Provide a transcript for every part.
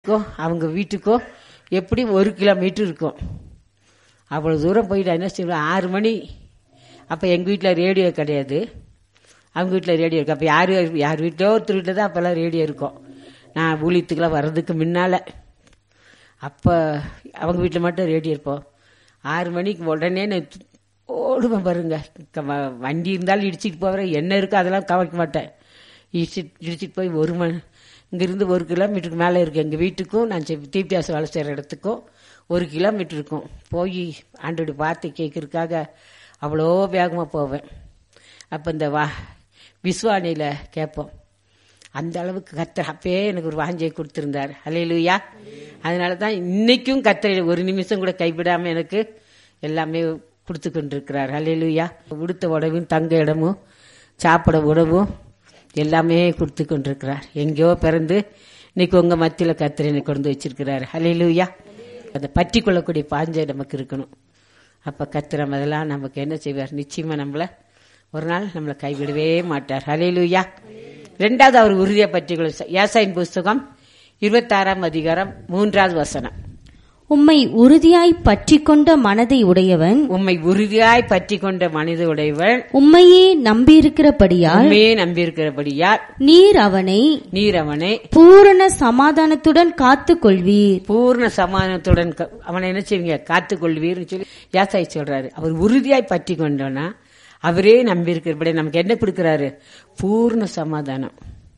வீட்டுக்கும் அவங்க வீட்டுக்கும் எப்படி ஒரு கிலோமீட்டர் இருக்கும் அவ்வளோ தூரம் போயிட்டு என்ன செய்வோம் ஆறு மணி அப்போ எங்கள் வீட்டில் ரேடியோ கிடையாது அவங்க வீட்டில் ரேடியோ இருக்கு அப்போ யார் யார் வீட்டிலோ ஒருத்தர் வீட்டில் தான் அப்போல்லாம் ரேடியோ இருக்கும் நான் ஊழியத்துக்கெல்லாம் வர்றதுக்கு முன்னால் அப்போ அவங்க வீட்டில் மட்டும் ரேடியோ இருப்போம் ஆறு மணிக்கு உடனே நான் து- ஓடுவேன் பாருங்க க- வ- வண்டி இருந்தாலும் இடிச்சிட்டு போவேன் என்ன இருக்கோ அதெல்லாம் கவனிக்க மாட்டேன் இடிச்சிட்டு இடிச்சிட்டு போய் ஒரு மணி இங்கிருந்து ஒரு கிலோமீட்டருக்கு மேலே இருக்கு எங்கள் வீட்டுக்கும் நான் தீபியாசம் வேலை செய்கிற இடத்துக்கும் ஒரு கிலோமீட்டர் இருக்கும் போய் ஆண்டோட வார்த்தை கேட்கறதுக்காக அவ்வளோ வேகமாக போவேன் அப்போ இந்த வா விஸ்வானியில் கேட்போம் அந்த அளவுக்கு கத்தர் அப்பயே எனக்கு ஒரு வாஞ்சையை கொடுத்திருந்தார் அலையிலுயா அதனால தான் இன்னைக்கும் கத்தரை ஒரு நிமிஷம் கூட கைவிடாம எனக்கு எல்லாமே கொடுத்து கொண்டிருக்கிறார் அலையிலுயா உடுத்த உடவும் தங்க இடமும் சாப்பிட உணவும் எல்லாமே கொடுத்து கொண்டிருக்கிறார் எங்கேயோ பிறந்து இன்னைக்கு உங்க மத்தியில கத்தரை எனக்கு கொண்டு வச்சிருக்கிறார் அலையிலுயா அதை பற்றி கொள்ளக்கூடிய பாஞ்சை நமக்கு இருக்கணும் அப்ப கத்திர அதெல்லாம் நமக்கு என்ன செய்வார் நிச்சயமா நம்மள ஒரு நாள் நம்மளை கைவிடவே மாட்டார் ஹalleluya ரெண்டாவது அவர் உறுதியை பற்றி ஏசாயின் புஸ்தகம் இருபத்தாறாம் அதிகாரம் மூன்றாவது வசனம் உம்மை உறுதியாய் பற்றிக் கொண்ட மனதை உடையவன் உம்மை உறுதியாய் பற்றி கொண்ட மனித உடையவன் உம்மையே நம்பியிருக்கிறபடியால் உண்மையே நம்பியிருக்கிறபடியால் நீர் அவனை நீர் அவனை பூரண சமாதானத்துடன் காத்துக் கொள்வீர் பூர்ண சமாதானத்துடன் க- அவனை என்ன செய்வீங்க காத்துக் கொள்வீர்னு சொல்லி யாசாய் சொல்றாரு அவர் உறுதியாய் பற்றி கொண்டோன்னா அவரே நம்பியிருக்கிறபடி நமக்கு என்ன கொடுக்கிறாரு பூர்ண சமாதானம்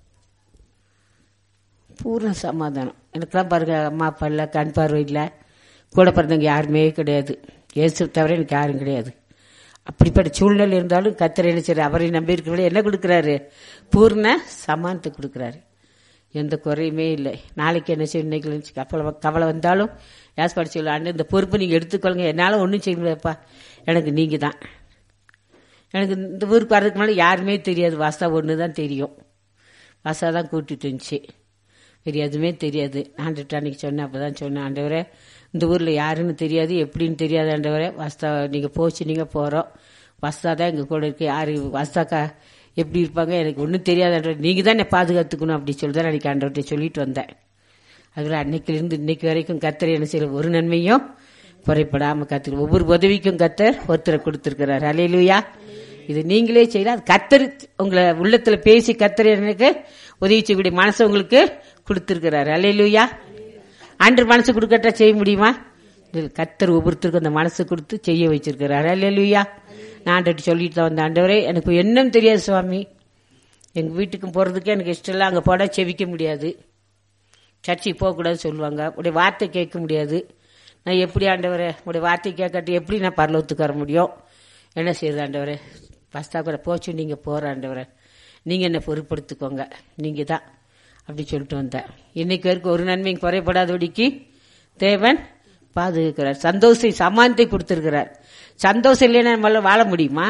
பூர்ண சமாதானம் எனக்கெல்லாம் பாருங்க அம்மா அப்பா இல்லை கண் பார்வை இல்லை கூட பிறந்தவங்க யாருமே கிடையாது இயேசு தவிர எனக்கு யாரும் கிடையாது அப்படிப்பட்ட சூழ்நிலை இருந்தாலும் கத்தரை என்ன செய்றாரு? அவரை நம்பி இருக்கிறவங்களே என்ன கொடுக்குறாரு பூர்ண சமானத்தை கொடுக்குறாரு எந்த குறையுமே இல்லை நாளைக்கு என்ன செய்யும் இன்னைக்கு நினைச்சு கவலை கவலை வந்தாலும் யாஸ் படிச்சு அண்ணன் இந்த பொறுப்பை நீங்கள் எடுத்துக்கொள்ளுங்க என்னால் ஒன்றும் செய்ய முடியாதுப்பா எனக்கு நீங்கள் தான் எனக்கு இந்த ஊருக்கு வர்றதுக்கு முன்னாடி யாருமே தெரியாது வாசா ஒன்று தான் தெரியும் வாசா தான் கூட்டிட்டு இருந்துச்சு வேறு எதுவுமே தெரியாது ஆண்டுட்டு அன்னைக்கு சொன்னேன் அப்போ தான் சொன்னேன் ஆண்டவரே இந்த ஊரில் யாருன்னு தெரியாது எப்படின்னு தெரியாது ஆண்டவரே வாஸ்தா நீங்கள் போச்சு நீங்கள் போகிறோம் வாஸ்தா தான் எங்கள் கூட இருக்கு யார் வாஸ்தாக்கா எப்படி இருப்பாங்க எனக்கு ஒன்றும் தெரியாது ஆண்டவர் நீங்கள் தான் என்னை பாதுகாத்துக்கணும் அப்படி சொல்லி தான் அன்னைக்கு ஆண்டவர்கிட்ட சொல்லிட்டு வந்தேன் அதில் அன்னைக்கிலிருந்து இன்னைக்கு வரைக்கும் கத்தர் என்ன செய்யல ஒரு நன்மையும் குறைப்படாம கத்தர் ஒவ்வொரு உதவிக்கும் கத்தர் ஒருத்தரை கொடுத்திருக்கிறார் அலையிலுயா இது நீங்களே செய்யல அது கத்தர் உங்களை உள்ளத்துல பேசி கத்தர் எனக்கு உதவி செய்யக்கூடிய மனசை உங்களுக்கு கொடுத்திருக்கிறார் அலையிலுயா ஆண்டு மனசு கொடுக்கட்டா செய்ய முடியுமா இது கத்தர் ஒவ்வொருத்தருக்கும் அந்த மனசு கொடுத்து செய்ய வச்சிருக்கிறார் அலையிலுயா நான் ஆண்டவர்கிட்ட சொல்லிட்டு தான் வந்த ஆண்டவரே எனக்கு என்னன்னு தெரியாது சுவாமி எங்க வீட்டுக்கும் போறதுக்கு எனக்கு இஷ்டம் இல்லை அங்க போட செவிக்க முடியாது சர்ச்சுக்கு போகக்கூடாதுன்னு சொல்லுவாங்க உடைய வார்த்தை கேட்க முடியாது நான் எப்படி ஆண்டவரே உடைய வார்த்தை கேட்கட்டு எப்படி நான் பரலோகத்துக்கு வர முடியும் என்ன செய்யுது ஆண்டவரே பஸ்தா கூட போச்சு நீங்கள் போகிற ஆண்டவரே நீங்கள் என்ன பொறுப்படுத்திக்கோங்க நீங்கள் தான் அப்படி சொல்லிட்டு வந்தேன் இன்னைக்கு வரைக்கும் ஒரு நன்மையும் குறைபடாதபடிக்கு தேவன் பாதுகாக்கிறார் சந்தோஷம் சமானத்தை கொடுத்திருக்கிறார் சந்தோஷம் இல்லைன்னா நம்மளால வாழ முடியுமா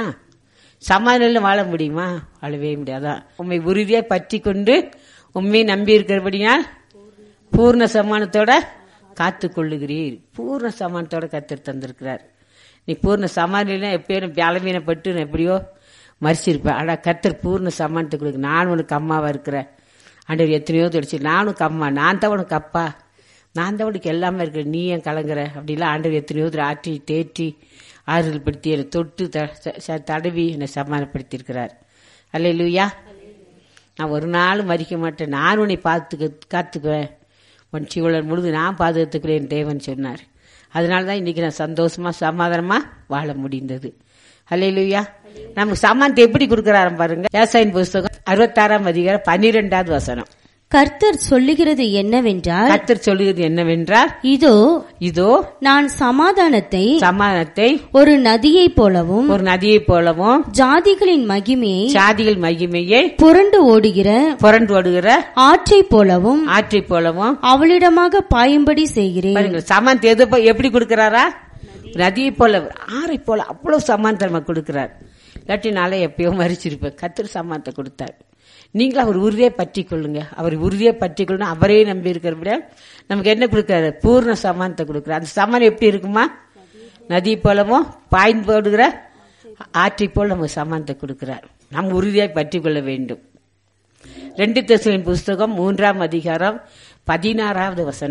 சமாதானம் வாழ முடியுமா வாழவே முடியாதான் உண்மை உறுதியாக பற்றி கொண்டு உண்மையை நம்பி இருக்கிறபடினால் பூர்ண சமானத்தோட காத்து கொள்ளுகிறீர் பூர்ண சமானத்தோட கத்தர் தந்திருக்கிறார் நீ பூர்ண சமானம் எப்பயும் பலவீனப்பட்டு நான் எப்படியோ மறிச்சிருப்பேன் ஆனா கத்தர் பூர்ண சமானத்தை கொடுக்கு நான் உனக்கு அம்மாவா இருக்கிறேன் ஆண்டவர் எத்தனையோ தொடிச்சு நான் உனக்கு அம்மா நான் தான் உனக்கு அப்பா நான் தான் உனக்கு எல்லாமே இருக்கிறேன் நீ ஏன் கலங்குற அப்படிலாம் ஆண்டவர் எத்தனையோ தடவை ஆற்றி தேற்றி ஆறுதல் படுத்தி என்னை தொட்டு த- ச- ச- தடவி என்னை சமாதானப்படுத்தியிருக்கிறார் அல்ல லூயா நான் ஒரு நாளும் மறிக்க மாட்டேன் நான் உன்னை பார்த்துக்க காத்துக்குவேன் உன் சீவலன் முழுது நான் பாதுகாத்துக்கிறேன் தேவன் சொன்னார் அதனால தான் இன்னைக்கு நான் சந்தோஷமா சமாதானமா வாழ முடிந்தது ஹalleluya நமக்கு சமானத்தை எப்படி கொடுக்கறாரு பாருங்க ஏசாயின் புஸ்தகம் அறுபத்தாறாம் அதிகாரம் பன்னிரெண்டாவது வசனம் கர்த்தர் சொல்லுகிறது என்னவென்றால் கர்த்தர் சொல்லுகிறது என்னவென்றால் இதோ இதோ நான் சமாதானத்தை சமாதானத்தை ஒரு நதியைப் போலவும் ஒரு நதியைப் போலவும் ஜாதிகளின் மகிமையை சாதிகள் மகிமையை புரண்டு ஓடுகிற புரண்டு ஓடுகிற ஆற்றைப் போலவும் ஆற்றைப் போலவும் அவளிடமாக பாயும்படி செய்கிறேன் பாருங்க சமானத்தை எது போ- எப்படி கொடுக்கறாரா நதியை போல ஆறை போல அவ்வளவு சமானத்தை நமக்கு கொடுக்கிறார் இல்லாட்டி நாளை எப்பயோ மறிச்சிருப்பேன் கத்தர் சமானத்தை கொடுத்தார் நீங்களும் அவர் உறுதியை பற்றி கொள்ளுங்க அவர் உறுதியை பற்றி கொள்ளணும் அவரே நம்பி இருக்கிறபடியா நமக்கு என்ன கொடுக்கிறாரு பூர்ண சமானத்தை கொடுக்கிறார் அந்த சமானம் எப்படி இருக்குமா நதி போலவும் பாய்ந்து போடுகிற ஆற்றை போல் நமக்கு சமானத்தை கொடுக்கிறார் நாம் உறுதியாய் பற்றி கொள்ள வேண்டும் ரெண்டு தெசலின் புஸ்தகம் மூன்றாம் அதிகாரம் பதினாறாவது வசனம்